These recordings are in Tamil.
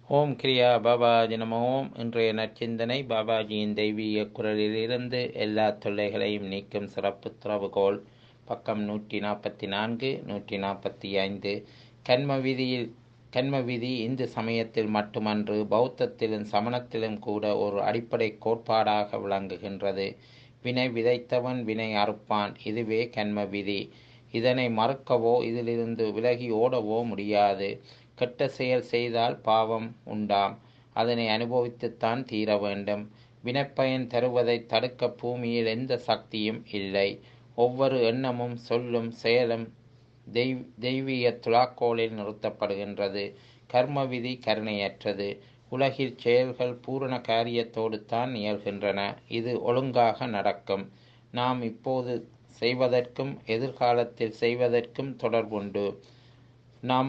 ஓம் கிரியா பாபாஜி நம ஓம் இன்றைய நற்சிந்தனை பாபாஜியின் தெய்வீக குரலிலிருந்து எல்லா தொல்லைகளையும் நீக்கும் சிறப்பு திறவுகோல் பக்கம் நூற்றி நாற்பத்தி நான்கு நூற்றி நாற்பத்தி ஐந்து கண்ம விதியில் கண்ம விதி இந்து சமயத்தில் மட்டுமன்று பௌத்தத்திலும் சமணத்திலும் கூட ஒரு அடிப்படை கோட்பாடாக விளங்குகின்றது வினை விதைத்தவன் வினை அறுப்பான் இதுவே கண்ம விதி இதனை மறுக்கவோ இதிலிருந்து விலகி ஓடவோ முடியாது கெட்ட செயல் செய்தால் பாவம் உண்டாம் அதனை அனுபவித்துத்தான் தீர வேண்டும் வினைப்பயன் தருவதை தடுக்க பூமியில் எந்த சக்தியும் இல்லை ஒவ்வொரு எண்ணமும் சொல்லும் செயலும் தெய்வ தெய்வீக துலாக்கோலில் நிறுத்தப்படுகின்றது கர்ம விதி கருணையற்றது உலகில் செயல்கள் பூரண காரியத்தோடு தான் நிகழ்கின்றன இது ஒழுங்காக நடக்கும் நாம் இப்போது செய்வதற்கும் எதிர்காலத்தில் செய்வதற்கும் தொடர்புண்டு நாம்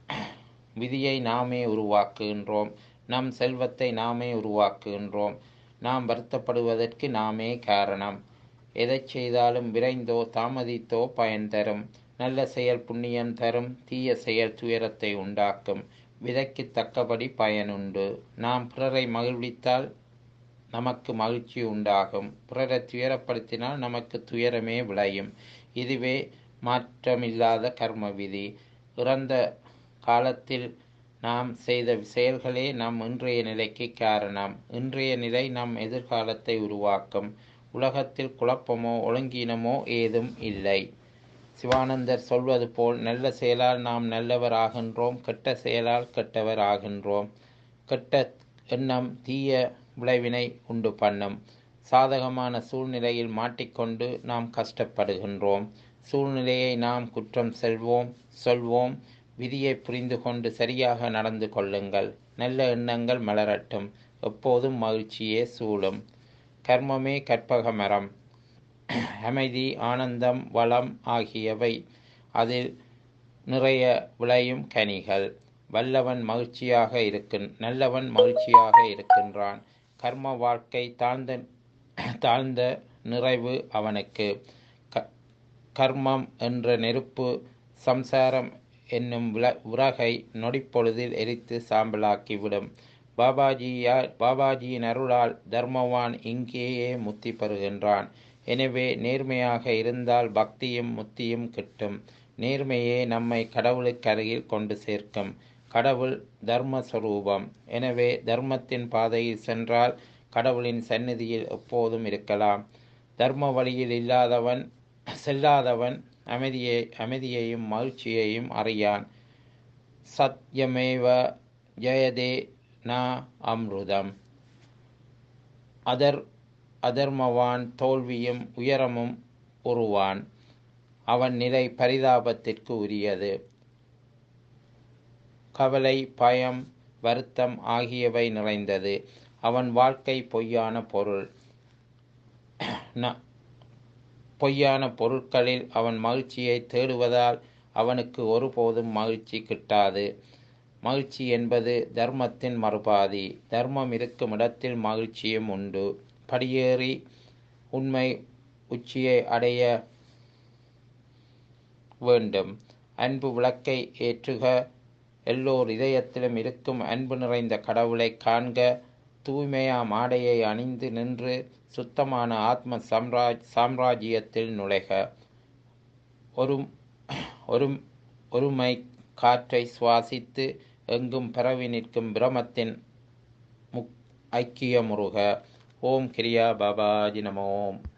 விதியை நாமே உருவாக்குகின்றோம் நம் செல்வத்தை நாமே உருவாக்குகின்றோம் நாம் வருத்தப்படுவதற்கு நாமே காரணம் எதை செய்தாலும் விரைந்தோ தாமதித்தோ பயன் தரும் நல்ல செயல் புண்ணியம் தரும் தீய செயல் துயரத்தை உண்டாக்கும் விதைக்கு தக்கபடி பயனுண்டு நாம் பிறரை மகிழ்வித்தால் நமக்கு மகிழ்ச்சி உண்டாகும் பிறரை துயரப்படுத்தினால் நமக்கு துயரமே விளையும் இதுவே மாற்றமில்லாத கர்ம விதி இறந்த காலத்தில் நாம் செய்த செயல்களே நம் இன்றைய நிலைக்கு காரணம் இன்றைய நிலை நம் எதிர்காலத்தை உருவாக்கும் உலகத்தில் குழப்பமோ ஒழுங்கீனமோ ஏதும் இல்லை சிவானந்தர் சொல்வது போல் நல்ல செயலால் நாம் நல்லவர் ஆகின்றோம் கெட்ட செயலால் கெட்டவர் ஆகின்றோம் கெட்ட எண்ணம் தீய விளைவினை உண்டு பண்ணும் சாதகமான சூழ்நிலையில் மாட்டிக்கொண்டு நாம் கஷ்டப்படுகின்றோம் சூழ்நிலையை நாம் குற்றம் செல்வோம் சொல்வோம் விதியை புரிந்து கொண்டு சரியாக நடந்து கொள்ளுங்கள் நல்ல எண்ணங்கள் மலரட்டும் எப்போதும் மகிழ்ச்சியே சூழும் கர்மமே கற்பக மரம் அமைதி ஆனந்தம் வளம் ஆகியவை அதில் நிறைய விளையும் கனிகள் வல்லவன் மகிழ்ச்சியாக இருக்கின் நல்லவன் மகிழ்ச்சியாக இருக்கின்றான் கர்ம வாழ்க்கை தாழ்ந்த தாழ்ந்த நிறைவு அவனுக்கு கர்மம் என்ற நெருப்பு சம்சாரம் என்னும் வில உலகை நொடிப்பொழுதில் எரித்து சாம்பலாக்கிவிடும் பாபாஜியா பாபாஜியின் அருளால் தர்மவான் இங்கேயே முத்தி பெறுகின்றான் எனவே நேர்மையாக இருந்தால் பக்தியும் முத்தியும் கிட்டும் நேர்மையே நம்மை கடவுளுக்கு அருகில் கொண்டு சேர்க்கும் கடவுள் தர்மஸ்வரூபம் எனவே தர்மத்தின் பாதையில் சென்றால் கடவுளின் சந்நிதியில் எப்போதும் இருக்கலாம் தர்ம வழியில் இல்லாதவன் செல்லாதவன் அமைதியை அமைதியையும் மகிழ்ச்சியையும் அறியான் சத்யமேவ ஜெயதே ந அம்ருதம் அதர் அதர்மவான் தோல்வியும் உயரமும் உருவான் அவன் நிலை பரிதாபத்திற்கு உரியது கவலை பயம் வருத்தம் ஆகியவை நிறைந்தது அவன் வாழ்க்கை பொய்யான பொருள் பொய்யான பொருட்களில் அவன் மகிழ்ச்சியை தேடுவதால் அவனுக்கு ஒருபோதும் மகிழ்ச்சி கிட்டாது மகிழ்ச்சி என்பது தர்மத்தின் மறுபாதி தர்மம் இருக்கும் இடத்தில் மகிழ்ச்சியும் உண்டு படியேறி உண்மை உச்சியை அடைய வேண்டும் அன்பு விளக்கை ஏற்றுக எல்லோர் இதயத்திலும் இருக்கும் அன்பு நிறைந்த கடவுளை காண்க தூய்மையாம் ஆடையை அணிந்து நின்று சுத்தமான ஆத்ம சாம்ராஜ் சாம்ராஜ்யத்தில் நுழைக ஒரு ஒரு ஒருமை காற்றை சுவாசித்து எங்கும் பரவி நிற்கும் பிரமத்தின் முக் ஐக்கியமுருக ஓம் கிரியா பாபாஜி நம ஓம்